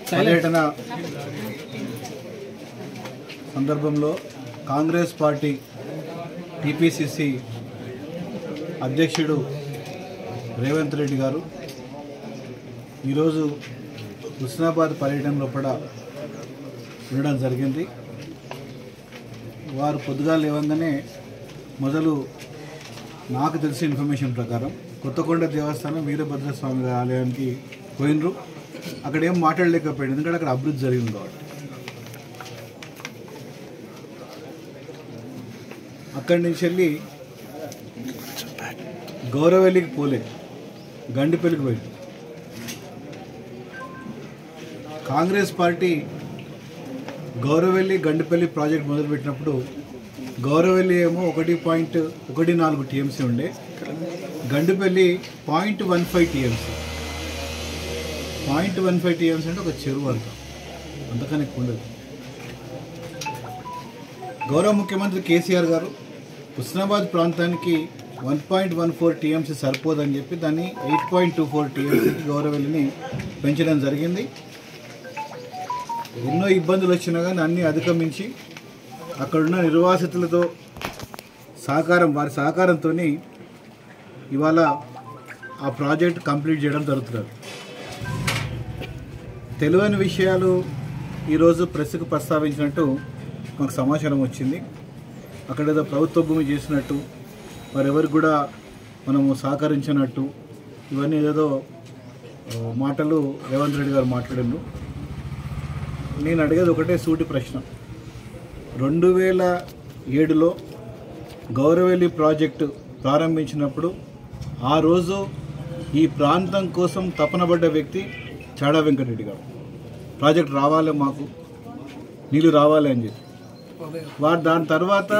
పర్యటన సందర్భంలో Congress party TPCC అధ్యక్షుడు రేవంత్ రెడ్డి గారు ఈరోజు హుస్నాబాద్ పర్యటన లోపల ఉండడం జరిగింది వారు పొద్దుగా లేవంగానే మొదలు నాకు తెలిసిన ఇన్ఫర్మేషన్ ప్రకారం కొత్తకొండ దేవస్థానం వీరభద్రస్వామి ఆలయానికి పోయినరు అక్కడ ఏం మాట్లాడలేకపోయింది ఎందుకంటే అక్కడ అభివృద్ధి జరిగింది కాబట్టి అక్కడి నుంచి వెళ్ళి గౌరవెల్లికి పోలే గండిపల్లికి పోయింది Congress party Gouravelli Gandipalli project మొదలుపెట్టినప్పుడు గౌరవెల్లి ఏమో ఒకటి పాయింట్ ఒకటి నాలుగు టీఎంసీ ఉండే Gandipalli point one five TMC point one five TMC అంటే ఒక చెరువు అంత అంతకని ఎక్కువ ఉండదు గౌరవ ముఖ్యమంత్రి కేసీఆర్ గారు హుస్నాబాద్ ప్రాంతానికి one point one four TMC సరిపోదని చెప్పి దాన్ని ఎయిట్ పాయింట్ టూ ఫోర్ టీఎంసీకి గౌరవెల్లిని పెంచడం జరిగింది ఎన్నో ఇబ్బందులు వచ్చినా కానీ అన్నీ అధిగమించి అక్కడున్న నిర్వాసితులతో సహకారం వారి సహకారంతో ఇవాళ ఆ ప్రాజెక్ట్ కంప్లీట్ చేయడం జరుగుతున్నారు తెలియని విషయాలు ఈరోజు ప్రెస్కు ప్రస్తావించినట్టు మాకు సమాచారం వచ్చింది అక్కడ ఏదో ప్రభుత్వ భూమి చేసినట్టు వారెవరికి కూడా మనము సహకరించినట్టు ఇవన్నీ ఏదో ఆ, మాటలు రేవంత్ రెడ్డి గారు మాట్లాడారు నేను అడిగేది ఒకటే సూటి ప్రశ్న రెండు వేల ఏడులో గౌరవెల్లి ప్రాజెక్టు ప్రారంభించినప్పుడు ఆ రోజు ఈ ప్రాంతం కోసం తపనబడ్డ వ్యక్తి చాడా వెంకటరెడ్డి గారు ప్రాజెక్ట్ రావాలి మాకు నీళ్ళు రావాలి అని చెప్పి వారు దాని తర్వాత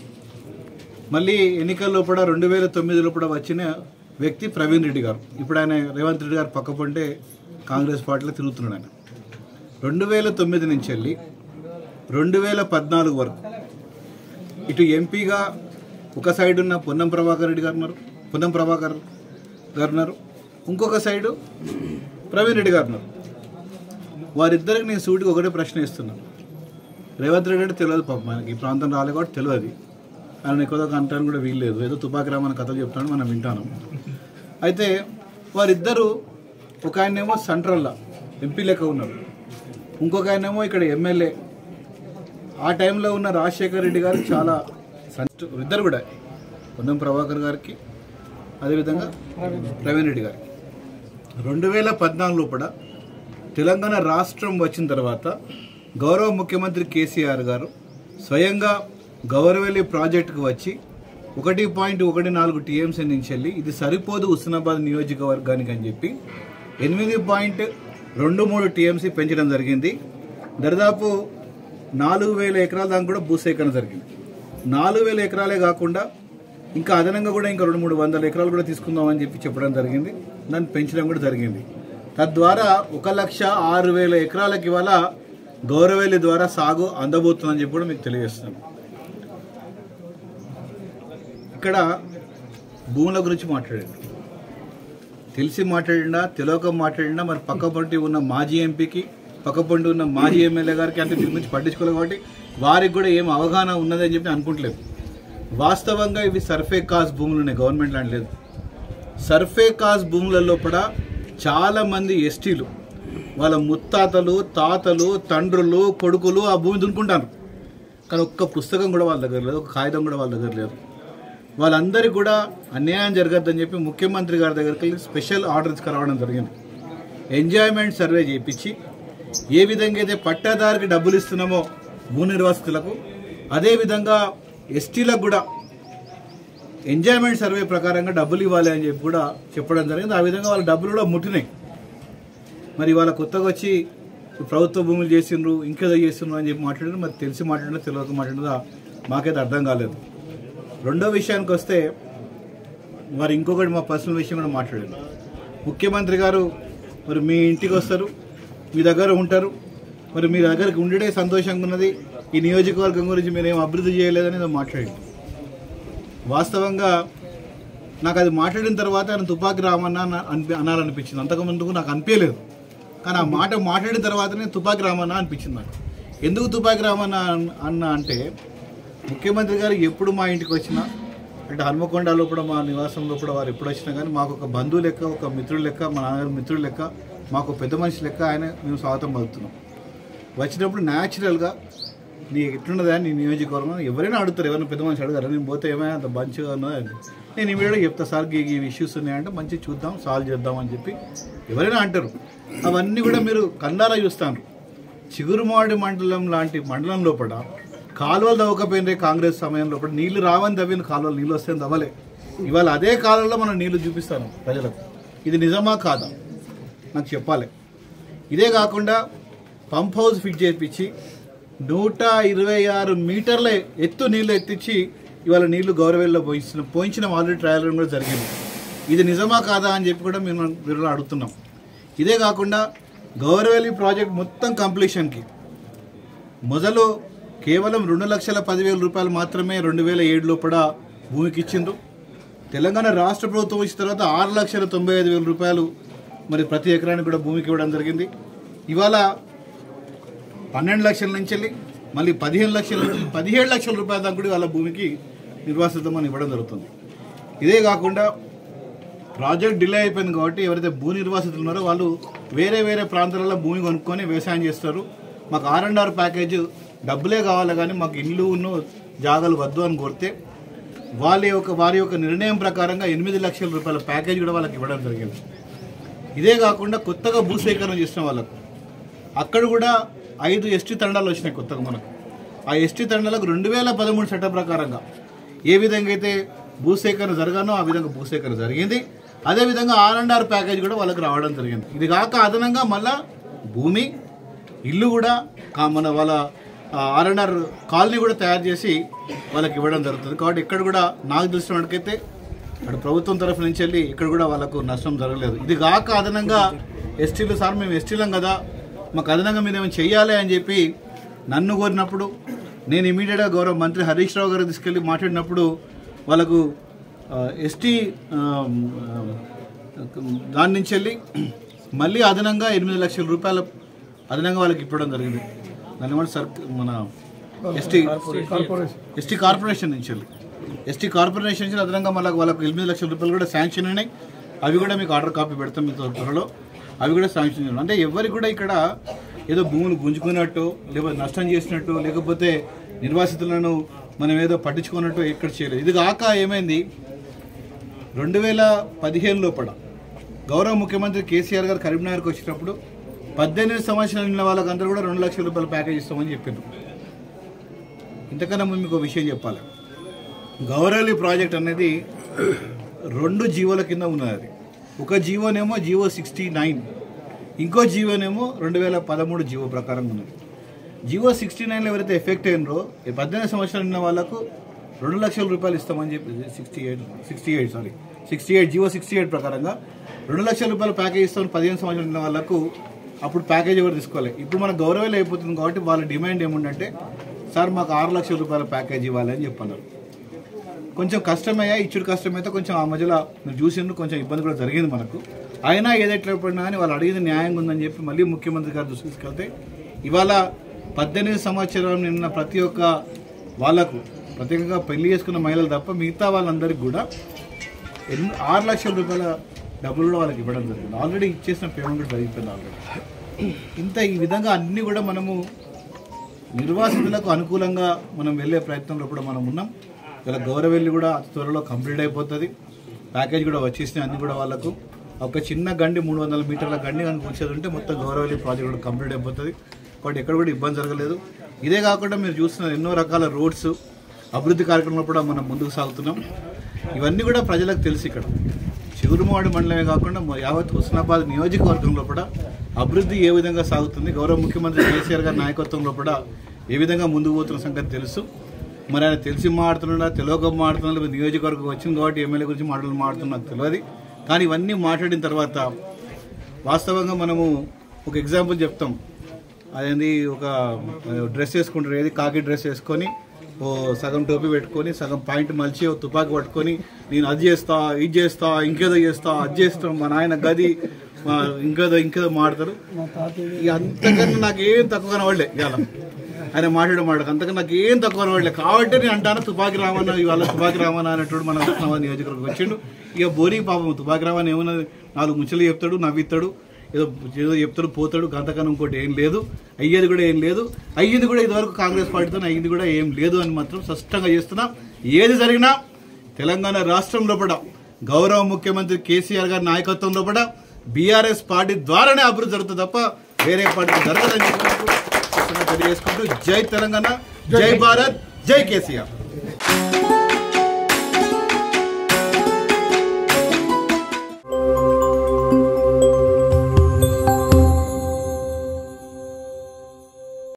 మళ్ళీ ఎన్నికల్లో కూడా రెండు వేల తొమ్మిదిలో కూడా వచ్చిన వ్యక్తి ప్రవీణ్ రెడ్డి గారు ఇప్పుడు ఆయన రేవంత్ రెడ్డి గారు పక్క పంటే కాంగ్రెస్ పార్టీలో తిరుగుతున్నాడు ఆయన రెండు వేల తొమ్మిది నుంచి వెళ్ళి రెండు వేల పద్నాలుగు వరకు ఇటు ఎంపీగా ఒక సైడ్ ఉన్న పొన్నం ప్రభాకర్ రెడ్డి గారు ఉన్నారు పొన్నం ప్రభాకర్ గారు ఉన్నారు ఇంకొక సైడు ప్రవీణ్ రెడ్డి గారు ఉన్నారు వారిద్దరికి నేను సూటికి ఒకటే ప్రశ్న ఇస్తున్నాను రేవంత్ రెడ్డి అంటే తెలియదు పాపం మనకి ఈ ప్రాంతం రాలే కాబట్టి తెలియదు ఆయన ఎక్కువగా అంటాను కూడా వీల్లేదు ఏదో తుపాకి రామని కథలు చెప్తాను మనం వింటాను అయితే వారిద్దరూ ఒక ఆయనేమో సెంట్రల్లో ఎంపీ లెక్క ఉన్నారు ఇంకొక ఆయనేమో ఇక్కడ ఎమ్మెల్యే ఆ టైంలో ఉన్న రాజశేఖర రెడ్డి గారు చాలా సంతు ఇద్దరు కూడా పొన్నం ప్రభాకర్ గారికి అదేవిధంగా ప్రవీణ్ రెడ్డి గారికి రెండు వేల పద్నాలుగులో కూడా తెలంగాణ రాష్ట్రం వచ్చిన తర్వాత గౌరవ ముఖ్యమంత్రి కేసీఆర్ గారు స్వయంగా గౌరవెల్లి ప్రాజెక్టుకు వచ్చి ఒకటి పాయింట్ ఒకటి నాలుగు టీఎంసీ నుంచి వెళ్ళి ఇది సరిపోదు హుస్నాబాద్ నియోజకవర్గానికి అని చెప్పి ఎనిమిది పాయింట్ రెండు మూడు టీఎంసీ పెంచడం జరిగింది దరిదాపు నాలుగు వేల ఎకరాల దాకా కూడా భూసేకరణ జరిగింది నాలుగు వేల ఎకరాలే కాకుండా ఇంకా అదనంగా కూడా ఇంకా రెండు మూడు వందల ఎకరాలు కూడా తీసుకుందామని చెప్పి చెప్పడం జరిగింది దాన్ని పెంచడం కూడా జరిగింది తద్వారా ఒక లక్ష ఆరు వేల ఎకరాలకి ఇవాళ గౌరవేలి ద్వారా సాగు అందబోతుందని చెప్పి కూడా మీకు తెలియజేస్తున్నాను ఇక్కడ భూముల గురించి మాట్లాడాడు తెలిసి మాట్లాడినా తెలియక మాట్లాడినా మరి పక్క పంటి ఉన్న మాజీ ఎంపీకి పక్క పంటి ఉన్న మాజీ ఎమ్మెల్యే గారికి అంటే దీని గురించి పట్టించుకోలేదు కాబట్టి వారికి కూడా ఏం అవగాహన ఉన్నదని చెప్పి అనుకుంటలేదు వాస్తవంగా ఇవి సర్ఫే కాస్ భూములు ఉన్నాయి గవర్నమెంట్ ల్యాండ్ లేదు సర్ఫే కాస్ భూములలో కూడా చాలా మంది ఎస్టీలు వాళ్ళ ముత్తాతలు తాతలు తండ్రులు కొడుకులు ఆ భూమి దున్నుకుంటారు కానీ ఒక్క పుస్తకం కూడా వాళ్ళ దగ్గర లేదు ఒక కాగితం కూడా వాళ్ళ దగ్గర లేదు వాళ్ళందరికీ కూడా అన్యాయం జరగద్దని చెప్పి ముఖ్యమంత్రి గారి దగ్గరికి వెళ్ళి స్పెషల్ ఆర్డర్ తీసుకురావడం జరిగింది ఎంజాయ్మెంట్ సర్వే చేయించి ఏ విధంగా అయితే పట్టాదారికి డబ్బులు ఇస్తున్నామో భూ నిర్వాసితులకు అదేవిధంగా ఎస్టీలకు కూడా ఎంజాయ్మెంట్ సర్వే ప్రకారంగా డబ్బులు ఇవ్వాలి అని చెప్పి కూడా చెప్పడం జరిగింది ఆ విధంగా వాళ్ళ డబ్బులు కూడా ముట్టినాయి మరి వాళ్ళ కొత్తగా వచ్చి ప్రభుత్వ భూములు చేసిండ్రు ఇంకేదో చేసిండ్రు అని చెప్పి మాట్లాడారు మరి తెలిసి మాట్లాడినా తెలియక మాట్లాడినా మాకైతే అర్థం కాలేదు రెండో విషయానికి వస్తే మరి ఇంకొకటి మా పర్సనల్ విషయం కూడా మాట్లాడారు ముఖ్యమంత్రి గారు మరి మీ ఇంటికి వస్తారు మీ దగ్గర ఉంటారు మరి మీ దగ్గరికి ఉండడే సంతోషంగా ఉన్నది ఈ నియోజకవర్గం గురించి మీరు ఏం అభివృద్ధి చేయలేదని ఏదో మాట్లాడింది వాస్తవంగా నాకు అది మాట్లాడిన తర్వాత ఆయన తుపాకి రామన్న అన- అనిపి అనాలనిపించింది అంతకుముందుకు నాకు అనిపించలేదు కానీ ఆ మాట మాట్లాడిన తర్వాతనే తుపాకి రామన్న అనిపించింది నాకు ఎందుకు తుపాకి రామన్న అన్- అన్న అంటే ముఖ్యమంత్రి గారు ఎప్పుడు మా ఇంటికి వచ్చినా అంటే హన్మకొండలో కూడా మా నివాసంలో కూడా వారు ఎప్పుడు వచ్చినా కానీ మాకు ఒక బంధువు లెక్క ఒక మిత్రుడు లెక్క మా నాన్నగారు మిత్రుడు లెక్క మాకు పెద్ద మనిషి లెక్క ఆయన మేము స్వాగతం పలుకుతున్నాం వచ్చినప్పుడు న్యాచురల్గా నీ ఎట్లున్నదా నీ నియోజకవర్గం ఎవరైనా అడుగుతారు ఎవరైనా పెద్ద మనిషి అడుగుతారు నేను పోతే ఏమైనా అంత మంచిగా ఉన్నదా అని. నేను ఇమీడియట్గా చెప్తా సార్ ఈ ఈ ఇష్యూస్ ఉన్నాయంటే మంచిగా చూద్దాం సాల్వ్ చేద్దాం అని చెప్పి ఎవరైనా అంటారు అవన్నీ కూడా మీరు కండారా చూస్తాను చిగురుమాడి మండలం లాంటి మండలం లోపల కాలువలు తవ్వకపోయినాయి కాంగ్రెస్ సమయంలో కూడా నీళ్లు రావని తవ్విన కాలువలు నీళ్ళు వస్తే తవ్వలే ఇవాళ అదే కాలంలో మనం నీళ్లు చూపిస్తాను ప్రజలకు ఇది నిజమా కాదా నాకు చెప్పాలి ఇదే కాకుండా పంప్ హౌస్ ఫిట్ చేయించి నూట ఇరవై ఆరు మీటర్ల ఎత్తు నీళ్లు ఎత్తించి ఇవాళ నీళ్లు గౌరవేల్లో పోయించిన పోయించిన ఆల్రెడీ ట్రయల్ రన్ కూడా జరిగింది ఇది నిజమా కాదా అని చెప్పి కూడా మేము మీరు అడుగుతున్నాం ఇదే కాకుండా గౌరవేలి ప్రాజెక్ట్ మొత్తం కంప్లీషన్కి మొదలు కేవలం రెండు లక్షల పదివేల రూపాయలు మాత్రమే రెండు వేల ఏడు లోపల భూమికి ఇచ్చిండ్రు తెలంగాణ రాష్ట్ర ప్రభుత్వం వచ్చిన తర్వాత ఆరు లక్షల తొంభై ఐదు వేల రూపాయలు మరి ప్రతి ఎకరానికి కూడా భూమికి ఇవ్వడం జరిగింది ఇవాళ పన్నెండు లక్షల నుంచి వెళ్ళి మళ్ళీ పదిహేను లక్షల నుంచి పదిహేడు లక్షల రూపాయల దాకా కూడా వాళ్ళ భూమికి నిర్వాసితం అని ఇవ్వడం జరుగుతుంది ఇదే కాకుండా ప్రాజెక్ట్ డిలే అయిపోయింది కాబట్టి ఎవరైతే భూ నిర్వాసితులు ఉన్నారో వాళ్ళు వేరే వేరే ప్రాంతాలలో భూమి కొనుక్కొని వ్యవసాయం చేస్తారు మాకు ఆర్ అండ్ ఆర్ ప్యాకేజ్ డబ్బులే కావాలి కానీ మాకు ఇల్లు ఉన్న జాగాలు వద్దు అని కోరితే వాళ్ళ యొక్క వారి యొక్క నిర్ణయం ప్రకారంగా ఎనిమిది లక్షల రూపాయల ప్యాకేజ్ కూడా వాళ్ళకి ఇవ్వడం జరిగింది ఇదే కాకుండా కొత్తగా భూసేకరణ చేసిన వాళ్ళకు అక్కడ కూడా ఐదు ఎస్టీ తండాలు వచ్చినాయి కొత్తగా మనకు ఆ ఎస్టీ తండాలకు రెండు వేల పదమూడు చట్ట ప్రకారంగా ఏ విధంగా అయితే భూసేకరణ జరగానో ఆ విధంగా భూసేకరణ జరిగింది అదేవిధంగా ఆర్ అండ్ ఆర్ ప్యాకేజ్ కూడా వాళ్ళకి రావడం జరిగింది ఇది కాక అదనంగా మళ్ళా భూమి ఇల్లు కూడా కా- మన వాళ్ళ ఆర్ అండ్ ఆర్ కాలనీ కూడా తయారు చేసి వాళ్ళకి ఇవ్వడం జరుగుతుంది కాబట్టి ఇక్కడ కూడా నాకు తెలిసిన వాడికైతే అటు ప్రభుత్వం తరఫు నుంచి వెళ్ళి ఇక్కడ కూడా వాళ్ళకు నష్టం జరగలేదు ఇది కాక అదనంగా ఎస్టీలు సార్ మేము ఎస్టీలం కదా మాకు అదనంగా మీరు ఏమైనా చెయ్యాలి అని చెప్పి నన్ను కోరినప్పుడు నేను ఇమీడియట్గా గౌరవ మంత్రి హరీష్ రావు గారు తీసుకెళ్ళి మాట్లాడినప్పుడు వాళ్ళకు ఎస్టీ దాని నుంచి వెళ్ళి మళ్ళీ అదనంగా ఎనిమిది లక్షల రూపాయల అదనంగా వాళ్ళకి ఇవ్వడం జరిగింది దాని ఏమంటే సర్ మన ఎస్టీ ఎస్టీ కార్పొరేషన్ నుంచి వెళ్ళి ఎస్టీ కార్పొరేషన్ నుంచి అదనంగా మళ్ళీ వాళ్ళకు ఎనిమిది లక్షల రూపాయలు కూడా శాంక్షన్ అయినాయి అవి కూడా మీకు ఆర్డర్ కాపీ పెడతాం మీతో త్వరలో అవి కూడా శాంక్షన్ చేయాలి అంటే ఎవరికి కూడా ఇక్కడ ఏదో భూములు గుంజుకున్నట్టు లేకపోతే నష్టం చేసినట్టు లేకపోతే నిర్వాసితులను మనం ఏదో పట్టించుకున్నట్టు ఇక్కడ చేయలేదు ఇది కాక ఏమైంది రెండు వేల పదిహేను లోపల గౌరవ ముఖ్యమంత్రి కేసీఆర్ గారు కరీంనగర్కి వచ్చినప్పుడు పద్దెనిమిది సంవత్సరాలు ఉన్న వాళ్ళకందరూ కూడా రెండు లక్షల రూపాయల ప్యాకేజ్ ఇస్తామని చెప్పారు ఇంతకన్నా ముందు మీకు ఒక విషయం చెప్పాలి గౌరవలి ప్రాజెక్ట్ అనేది రెండు జీవోల కింద ఉన్నది అది ఒక జీవోనేమో జీవో సిక్స్టీ నైన్ ఇంకో జీవోనేమో రెండు వేల పదమూడు జీవో ప్రకారం ఉన్నది జీవో సిక్స్టీ నైన్లో ఎవరైతే ఎఫెక్ట్ అయినరో ఈ పద్దెనిమిది సంవత్సరాలు ఉన్న వాళ్ళకు రెండు లక్షల రూపాయలు ఇస్తామని చెప్పి sixty eight sixty eight sorry sixty eight GO sixty eight ప్రకారంగా రెండు లక్షల రూపాయలు ప్యాకేజ్ ఇస్తామని పదిహేను సంవత్సరాలు ఉన్న వాళ్ళకు అప్పుడు ప్యాకేజ్ ఎవరు తీసుకోవాలి ఇప్పుడు మన గౌరవాలు అయిపోతుంది కాబట్టి వాళ్ళ డిమాండ్ ఏముందంటే సార్ మాకు ఆరు లక్షల రూపాయల ప్యాకేజ్ ఇవ్వాలి అని చెప్పన్నారు కొంచెం కష్టమయ్యా ఇచ్చుడు కష్టమైతే కొంచెం ఆ మధ్యలో మీరు చూసిండ్రు కొంచెం ఇబ్బంది కూడా జరిగింది మనకు అయినా ఏదైతే పడినా కానీ వాళ్ళు అడిగింది న్యాయంగా ఉందని చెప్పి మళ్ళీ ముఖ్యమంత్రి గారు దృష్టికి తీసుకెళ్తే ఇవాళ పద్దెనిమిది సంవత్సరాలు నిన్న ప్రతి ఒక్క వాళ్ళకు ప్రత్యేకంగా పెళ్లి చేసుకున్న మహిళలు తప్ప మిగతా వాళ్ళందరికీ కూడా ఎన్ని ఆరు లక్షల రూపాయల డబ్బులు కూడా వాళ్ళకి ఇవ్వడం జరిగింది ఆల్రెడీ ఇచ్చేసిన పేమెంట్ కూడా జరిగిపోయింది ఆల్రెడీ ఇంత ఈ విధంగా అన్నీ కూడా మనము నిర్వాసితులకు అనుకూలంగా మనం వెళ్ళే ప్రయత్నంలో కూడా మనం ఉన్నాం ఇలా గౌరవెల్లి కూడా అతి త్వరలో కంప్లీట్ అయిపోతుంది ప్యాకేజ్ కూడా వచ్చేసినాయి అన్ని కూడా వాళ్ళకు ఒక చిన్న గండి మూడు వందల మీటర్ల గండి కనుక వచ్చేది ఉంటే మొత్తం గౌరవెల్లి ప్రాజెక్ట్ కూడా కంప్లీట్ అయిపోతుంది కాబట్టి ఎక్కడ కూడా ఇబ్బంది జరగలేదు ఇదే కాకుండా మీరు చూస్తున్న ఎన్నో రకాల రోడ్స్ అభివృద్ధి కార్యక్రమంలో కూడా మనం ముందుకు సాగుతున్నాం ఇవన్నీ కూడా ప్రజలకు తెలుసు ఇక్కడ చిగురుమాడి మండలమే కాకుండా మొ- యావత్ హుస్నాబాద్ నియోజకవర్గంలో కూడా అభివృద్ధి ఏ విధంగా సాగుతుంది గౌరవ ముఖ్యమంత్రి కేసీఆర్ గారి నాయకత్వంలో కూడా ఏ విధంగా ముందుకు పోతున్న సంగతి తెలుసు మరి ఆయన తెలిసి మాడుతున్నాడా తెలియక మాడుతున్నాడు లేకపోతే నియోజకవర్గం వచ్చింది కాబట్టి ఎమ్మెల్యే గురించి మాటలు మాడుతున్నా నాకు తెలియదు కానీ ఇవన్నీ మాట్లాడిన తర్వాత వాస్తవంగా మనము ఒక ఎగ్జాంపుల్ చెప్తాం అదేంది ఒక డ్రెస్ వేసుకుంటారు ఏది కాకి డ్రెస్ వేసుకొని ఓ సగం టోపీ పెట్టుకొని సగం పాయింట్ మలిచి ఓ తుపాకి పట్టుకొని నేను అది చేస్తా ఇది చేస్తా ఇంకేదో చేస్తా అది చేస్తాం మా నాయన గది ఆ, ఇంకేదో ఇంకేదో మాడతారు ఇక అంతకన్నా నాకు ఏం తక్కువ కనవాళ్లే ఇవాళ ఆయన మాట్లాడే మాట అంతకన్నా నాకు ఏం తక్కువ కనవాళ్లే కాబట్టి నేను అంటాను తుపాకి రామన్న ఇవాళ తుపాకి రామన్న అనేటోడు మన ఉస్మానాబాద్ నియోజకవర్గం వచ్చిండు ఇక బోరి పాపం తుపాకి రామన్న ఏమన్నా నాలుగు ముచ్చలు చెప్తాడు నవ్విస్తాడు ఏదో ఏదో చెప్తాడు పోతాడు గంతకన్నా ఇంకోటి ఏం లేదు అయ్యేది కూడా ఏం లేదు అయ్యింది కూడా ఇదివరకు కాంగ్రెస్ పార్టీతో అయ్యింది కూడా ఏం లేదు అని మాత్రం స్పష్టంగా చేస్తున్నాం ఏది జరిగినా తెలంగాణ రాష్ట్రంలో కూడా గౌరవ ముఖ్యమంత్రి కేసీఆర్ గారి నాయకత్వంలో కూడా బీఆర్ఎస్ పార్టీ ద్వారానే అభివృద్ధి జరుగుతుంది తప్ప వేరే పార్టీ జరగదని చెప్పి తెలియజేసుకుంటూ జై తెలంగాణ జై భారత్ జై కేసీఆర్